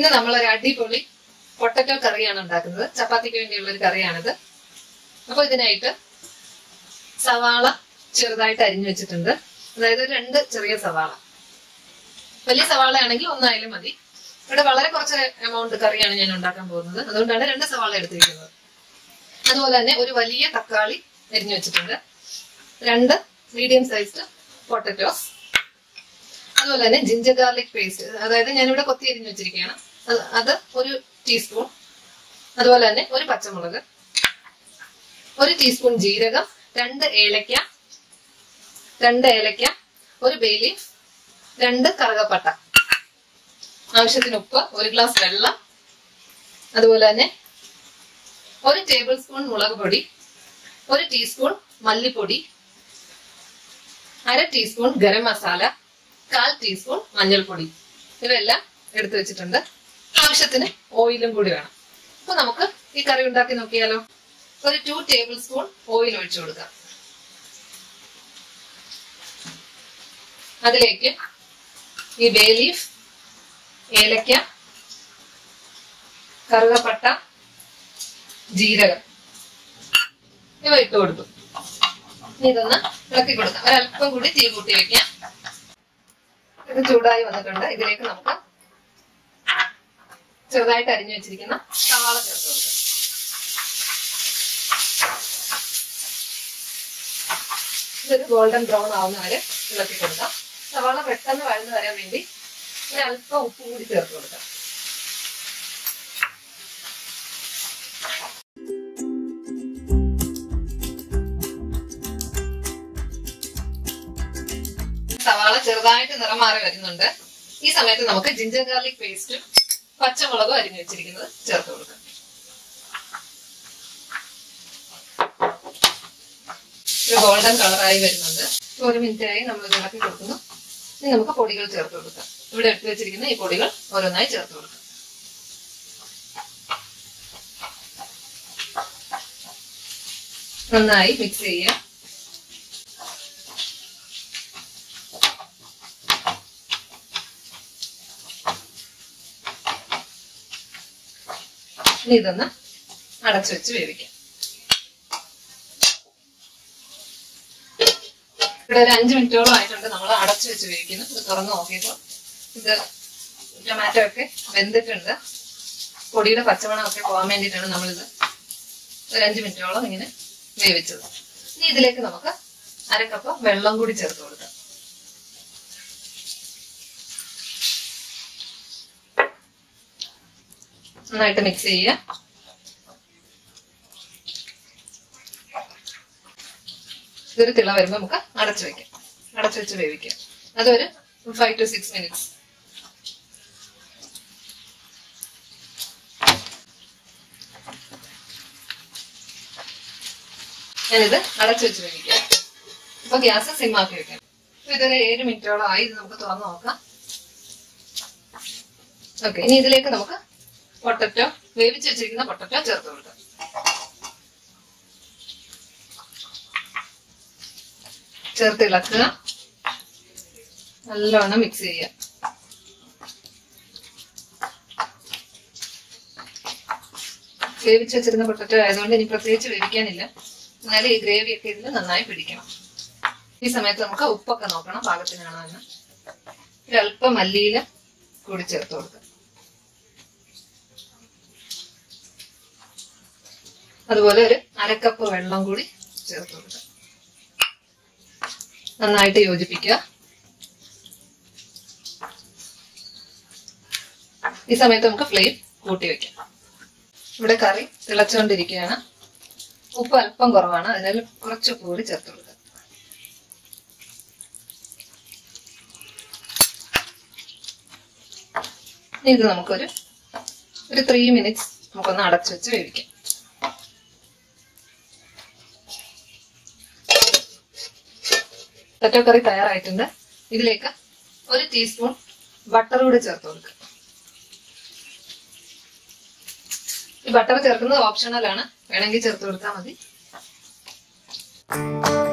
ഇന്ന് നമ്മൾ ഒരു അടിപൊളി പൊട്ടറ്റോ കറിയാണ് ഉണ്ടാക്കുന്നത് ചപ്പാത്തിക്ക് വേണ്ടിയുള്ള ഒരു കറിയാണിത് അപ്പൊ ഇതിനായിട്ട് സവാള ചെറുതായിട്ട് അരിഞ്ഞു വെച്ചിട്ടുണ്ട് അതായത് ഒരു രണ്ട് ചെറിയ സവാള വലിയ സവാള ആണെങ്കിൽ ഒന്നായാലും മതി ഇവിടെ വളരെ കുറച്ച് എമൗണ്ട് കറിയാണ് ഞാൻ ഉണ്ടാക്കാൻ പോകുന്നത് അതുകൊണ്ടാണ് രണ്ട് സവാള എടുത്തിരിക്കുന്നത് അതുപോലെ തന്നെ ഒരു വലിയ തക്കാളി അരിഞ്ഞു വെച്ചിട്ടുണ്ട് രണ്ട് മീഡിയം സൈസ്ഡ് പൊട്ടറ്റോസ് അതുപോലെ തന്നെ ജിഞ്ചർ ഗാർലിക് പേസ്റ്റ് അതായത് ഞാനിവിടെ കൊത്തി അരിഞ്ഞു വെച്ചിരിക്കുകയാണ് അത് അത് ഒരു ടീസ്പൂൺ അതുപോലെ തന്നെ ഒരു പച്ചമുളക് ഒരു ടീസ്പൂൺ ജീരകം രണ്ട് ഏലക്ക രണ്ട് ഏലക്ക ഒരു ബേ ലീഫ് രണ്ട് കറുകപ്പട്ട ആവശ്യത്തിന് ഉപ്പ് ഒരു ഗ്ലാസ് വെള്ളം അതുപോലെ തന്നെ ഒരു ടേബിൾ സ്പൂൺ മുളക് പൊടി ഒരു ടീസ്പൂൺ മല്ലിപ്പൊടി അര ടീസ്പൂൺ ഗരം മസാല കാൽ ടീസ്പൂൺ മഞ്ഞൾപ്പൊടി ഇവയെല്ലാം എടുത്തു വെച്ചിട്ടുണ്ട് ആവശ്യത്തിന് ഓയിലും കൂടി വേണം അപ്പൊ നമുക്ക് ഈ കറി ഉണ്ടാക്കി നോക്കിയാലോ ഒരു ടു ടേബിൾ സ്പൂൺ ഓയിൽ ഒഴിച്ചു കൊടുക്കാം അതിലേക്ക് ഈ ബേ ലീഫ് ഏലക്ക കറുകപ്പട്ട ജീരകം ഇവ ഇട്ട് കൊടുത്തു ഇനി ഇതൊന്ന് ഇളക്കി കൊടുക്കാം ഒരല്പം കൂടി തീ കൂട്ടി വെക്കാം ഇത് ചൂടായി വന്നിട്ടുണ്ട് ഇതിലേക്ക് നമുക്ക് ചെറുതായിട്ട് അരിഞ്ഞു വെച്ചിരിക്കുന്ന സവാള ചേർത്ത് കൊടുക്കാം ഇതൊരു ഗോൾഡൻ ബ്രൗൺ ആവുന്ന വരെ ഇളക്കി കൊടുക്കാം സവാള പെട്ടെന്ന് വഴന്നു വരാൻ വേണ്ടി ഒരു അല്പം ഉപ്പ് കൂടി ചേർത്ത് കൊടുക്കാം സവാള ചെറുതായിട്ട് നിറം മാറി വരുന്നുണ്ട് ഈ സമയത്ത് നമുക്ക് ജിഞ്ചർ ഗാർലിക് പേസ്റ്റും പച്ചമുളകും അരിഞ്ഞു വെച്ചിരിക്കുന്നത് ചേർത്ത് കൊടുക്കാം ഒരു ഗോൾഡൻ കളറായി വരുന്നുണ്ട് ഇപ്പൊ ഒരു മിനിറ്റ് ആയി നമ്മൾ ഇത് ഇളക്കി കൊടുക്കുന്നു ഇനി നമുക്ക് പൊടികൾ ചേർത്ത് കൊടുക്കാം ഇവിടെ എടുത്തു വെച്ചിരിക്കുന്ന ഈ പൊടികൾ ഓരോന്നായി ചേർത്ത് കൊടുക്കാം നന്നായി മിക്സ് ചെയ്യുക ഇനി ഇതൊന്ന് അടച്ചു വെച്ച് വേവിക്കാം ഇവിടെ ഒരു അഞ്ച് മിനിറ്റോളം ആയിട്ടുണ്ട് നമ്മൾ അടച്ചു വെച്ച് വേവിക്കുന്നു ഇത് തുറന്ന് നോക്കിയപ്പോൾ ഇത് ടൊമാറ്റോ ഒക്കെ വെന്തിട്ടുണ്ട് പൊടിയുടെ പച്ചമണമൊക്കെ പോകാൻ വേണ്ടിയിട്ടാണ് നമ്മളിത് ഒരു അഞ്ച് മിനിറ്റോളം ഇങ്ങനെ വേവിച്ചത് ഇനി ഇതിലേക്ക് നമുക്ക് അര കപ്പ് വെള്ളം കൂടി ചേർത്ത് കൊടുക്കാം നന്നായിട്ട് മിക്സ് ചെയ്യുക ഇതൊരു തിള വരുമ്പോൾ നമുക്ക് അടച്ചു വെക്കാം അടച്ചു വെച്ച് വേവിക്കാം അതൊരു ഫൈവ് ടു സിക്സ് മിനിറ്റ്സ് ഞാനിത് അടച്ചു വെച്ച് വേവിക്കാം അപ്പൊ ഗ്യാസ് സിമ്മാക്കി വെക്കാം അപ്പൊ ഇതൊരു ഏഴ് മിനിറ്റോളം ആയി ഇത് നമുക്ക് തുറന്ന് നോക്കാം ഓക്കെ ഇനി ഇതിലേക്ക് നമുക്ക് പൊട്ടറ്റോ വേവിച്ച് വെച്ചിരിക്കുന്ന പൊട്ടറ്റോ ചേർത്ത് കൊടുക്കാം ചേർത്ത് ഇളക്കുക നല്ലോണം മിക്സ് ചെയ്യുക വേവിച്ച് വെച്ചിരുന്ന പൊട്ടറ്റോ ആയതുകൊണ്ട് ഇനി പ്രത്യേകിച്ച് വേവിക്കാനില്ല എന്നാലും ഈ ഗ്രേവി ഒക്കെ ഇതിൽ നന്നായി പിടിക്കണം ഈ സമയത്ത് നമുക്ക് ഉപ്പൊക്കെ നോക്കണം പാകത്തിനാണോ എന്ന് ഒരല്പം മല്ലിയില കൂടി ചേർത്ത് കൊടുക്കാം അതുപോലെ ഒരു അരക്കപ്പ് വെള്ളം കൂടി ചേർത്ത് കൊടുക്കാം നന്നായിട്ട് യോജിപ്പിക്കുക ഈ സമയത്ത് നമുക്ക് ഫ്ലെയിം കൂട്ടി വെക്കാം ഇവിടെ കറി തിളച്ചുകൊണ്ടിരിക്കുകയാണ് ഉപ്പ് അല്പം കുറവാണ് അതിനാൽ കുറച്ച് ഉപ്പ് കൂടി ചേർത്ത് കൊടുക്കുക ഇനി ഇത് നമുക്കൊരു ഒരു ത്രീ മിനിറ്റ്സ് നമുക്കൊന്ന് അടച്ചു വെച്ച് വേവിക്കാം പൊട്ടറ്റോ കറി തയ്യാറായിട്ടുണ്ട് ഇതിലേക്ക് ഒരു ടീസ്പൂൺ ബട്ടർ കൂടി ചേർത്ത് കൊടുക്കുക ഈ ബട്ടർ ചേർക്കുന്നത് ഓപ്ഷണൽ ആണ് വേണമെങ്കിൽ ചേർത്ത് കൊടുത്താൽ മതി